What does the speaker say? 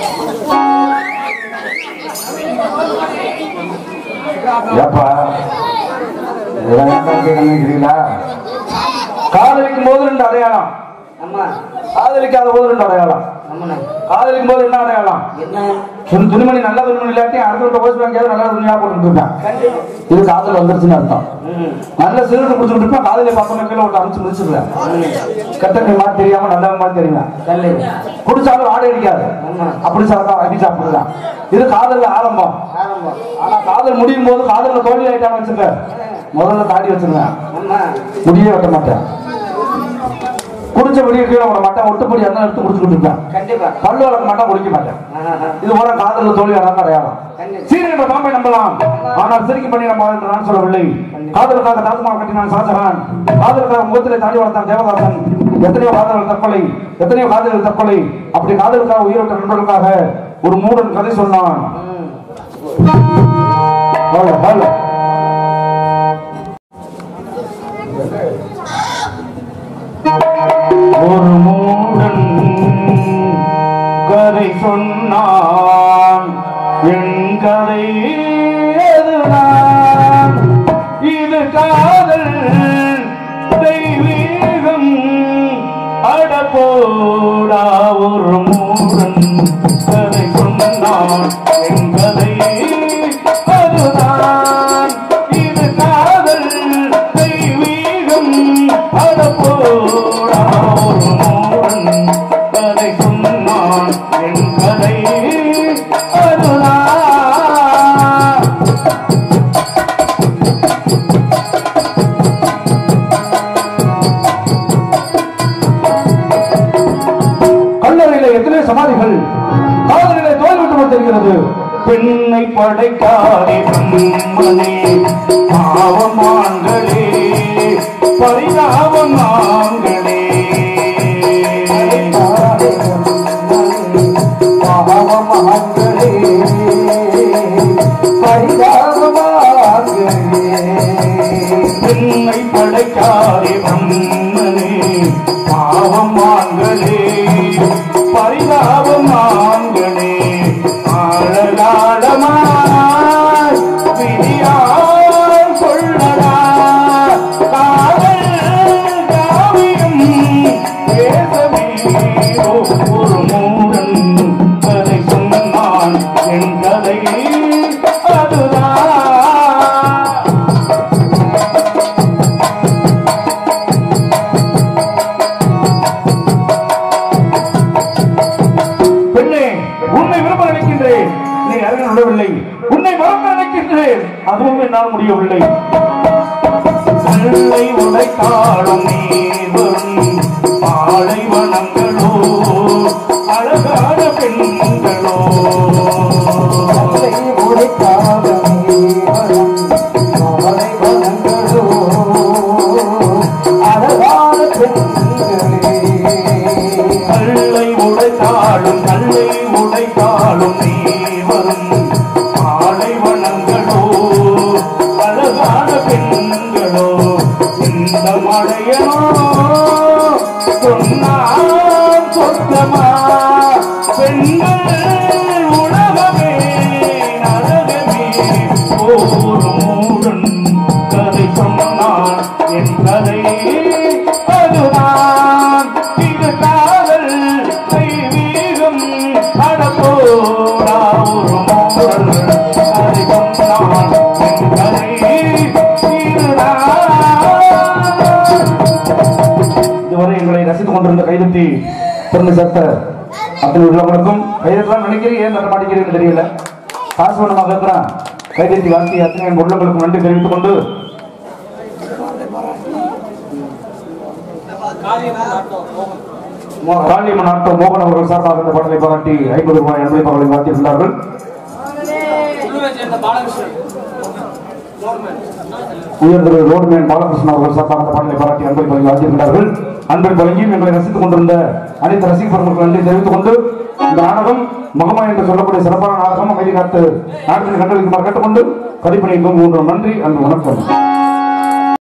ஏப்பா இதெல்லாம் ஏன்டா கேட்க நினைக்கிறீங்களா காதலிக்கும் போது ரெண்டு அடையாளம் அம்மா காதலிக்காத போது ரெண்டு அடையாளம் அம்மனா காதலிக்கும் போது என்ன அடையாளம் என்ன துணி துணிமணி நல்ல துணிமணி இல்லாட்டி அடுத்த போஸ்ட் வாங்கியாவது நல்ல துணியா போட்டு இருப்பேன் இது காதல் வந்துருச்சுன்னு அர்த்தம் ம் நல்ல சிகரெட் குடிச்சுட்டு இருப்பேன் காதலியை பார்த்தோம் கீழே ஒரு அரைச்சு முடிச்சிருவேன் கட்டணி மாதிரி தெரியாம நல்ல மாதிரி தெரியுங்க கல்லு குடிச்சாலும் வாடகை அடிக்காது ஆமா. அப்படி சாப்பிட்டா அடி சாப்பிடலாம் இது காதல்ல ஆரம்பம் ஆரம்பம் ஆனா காதல் முடியும் போது காதல்ல தோல்வி ஆயிட்டான்னு வச்சுக்க முதல்ல தாடி வச்சிருவேன் அம்மா முடியே வெட்ட மாட்டேன் குடிச்ச முடிய கீழே விட மாட்டேன் ஒட்டுப்படி அந்த எடுத்து குடிச்சுக்கிட்டு இருப்பேன் கண்டிப்பா பல்லு வளர்க்க மாட்டேன் குடிக்க மாட்டேன் ஆஹா. இது போல காதல்ல தோல்வி அதான் அடையாளம் கண்டிப்பா சீரியல் பாம்பை நம்பலாம் ஆனால் சிரிக்கி பண்ணி நம்ம என்று நான் சொல்லவில்லை காதலுக்காக தாஜ்மஹால் கட்டினான் ஷாஜஹான் காதலுக்காக முகத்திலே தாடி வளர்த்தான் தேவதாசன் எத்தனையோ காதல்கள் தற்கொலை எத்தனையோ காதல்கள் தற்கொலை அப்படி காதலுக்காக உயிரிட்ட நண்பர்களுக்காக ஒரு மூடன் கதை சொன்னான் ம் வாழ, வாழ. ஒரு மூடன் கதை சொன்னான் என் கதை எதுதான் இது காதல் தெய்வீகம் அடப்போடா ஒரு மூடன் கதை சொன்னான் என் கதை அதுதான் இது காதல் தெய்வீகம் அடப்போடா ஒரு மூடன் கதை சொன்னான் என் கதை அதுதான் கல்லறையில எத்தனை சமாதிகள் காதலிலே தோல்விட்டு தெரிகிறது பெண்ணை படைக்காதே பிரம்மனே பாவமான்களே பரிதாபம் நாங்களே பெண்ணை படைக்காதே பிரம்மனே பாவமான்களே பரிதாபம் நாங்களே ஆழலாழமாய் விதியால் சொல்லடா காதல் காவியம் பேசவே ஒரு மூடன் கதை சொன்னான் என் கதை அதுதான் பெண்ணே உன்னை விரும்ப நினைக்கின்றேன் நீ அருகில் விடவில்லை உன்னை மறக்க நினைக்கின்றேன் அதுவும் என்னால் முடியவில்லை வெள்ளை உடைத்தாளும் நீரும் பாலைவனங்களோ அழகான பெண்களோ கல்லை உடைத்தாளும் கல்லை உடைத்தாளும் நீ வரும் பாலைவனங்களோ அழகான பெண்களோ இந்த மழையனோ சொன்னால் சொர்க்கமா பெண்கள் உலகமே நரகமே ஒரு மூடன் கதை சொன்னான் என் கதை அதுதான் இது காதல் தெய்வீகம் அடப்போடா ஒரு மூடன் கதை சொன்னான் என் கதை இதுதான் இதுவரை எங்களை ரசித்துக் கொண்டிருந்த கைதட்டி பிறந்த சத்த அத்தனை உள்ளவங்களுக்கும் கைதட்டலாம் நினைக்கிறேன் ஏன் தட்ட மாட்டேங்கிறீங்கன்னு தெரியல காசு வேணுமாக இருக்கிறான் கைதட்டி வாழ்த்தி அத்தனை என் உள்ளவங்களுக்கும் நன்றி தெரிவித்துக் கொண்டு காளியம்மன் ஆட்டோ மோகன் அவர்கள் சார்பாக இந்த பாடலை பாராட்டி ஐம்பது ரூபாய் அன்பளிப்பு அவர்களை மாற்றியுள்ளார்கள் உயர்திரு ரோட்மேன் பாலகிருஷ்ணன் அவர்கள் சார்பாக இந்த பாடலை பாராட்டி அன்பளிப்பு வழங்கி வாழ்த்தியிருக்கிறார்கள் அன்பில் வழங்கியும் எங்களை ரசித்துக் கொண்டிருந்த அனைத்து ரசிக பெருமக்கள் நன்றி தெரிவித்துக் கொண்டு இந்த நாடகம் மகமா என்று சொல்லக்கூடிய சிறப்பான நாடகம் அமைதி காத்து நாட்டின் கண்டளிக்குமாறு கேட்டுக்கொண்டு கதிப்பணிக்கும் மூன்று நன்றி அன்பு வணக்கம்